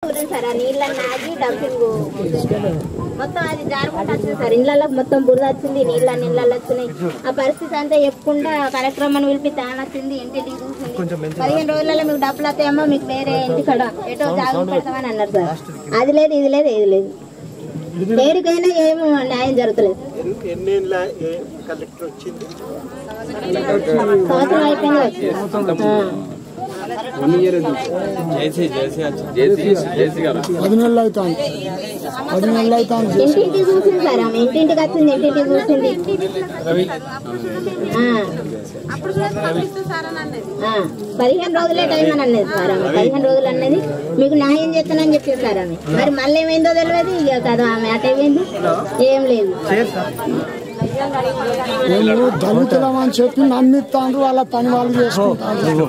ఊరింది sir ఆ నీళ్ళని ఆగి డంపింగ్ మొత్తం అది జారుకుంటూ వచ్చింది సార్ ఇళ్ళల్లో మొత్తం బురద వచ్చింది నీళ్ళ నీళ్ళల్లో వచ్చినాయి ఆ పరిస్థితి అంతా చెప్పకుండా కార్యక్రమాన్ని పిలిపి తాను వచ్చింది ఇంటికి చూసింది పదిహేను రోజులలో మీకు డబ్బులు వస్తాయేమో మీకు వేరే ఇంటికాడ ఎటో జాగ్రత్త పెడతామని అన్నారు సార్ అది లేదు ఇది లేదు ఇది లేదు పేరుకైనా ఏమో న్యాయం జరుగుతలేదు ఎన్నేళ్ళ కలెక్టర్ వచ్చింది సంవత్సరం అయిపోయింది వచ్చింది ఆ. జేసీ జేసీ జేసీ జేసీ గారు పది నెలలు అవుతాను పది నెలలు అవుతాను ఇంటింటికి చూసింది సార్ ఆమె ఇంటింటికి వచ్చింది ఇంటింటికి చూసింది ఆ. ఆ. పదిహేను రోజులే టైం అని అన్నది సార్ ఆమె పదిహేను రోజులు అన్నది మీకు న్యాయం చేస్తానని చెప్పింది సార్ ఆమె మరి మళ్ళీ ఏమైందో తెలియదు ఇక కదా ఆమె అట ఏమైంది ఏం లేదు మేము దళితులం అని చెప్పి నమ్మిస్తాండ్రు వాళ్ళ పని వాళ్ళు చేసుకుంటారు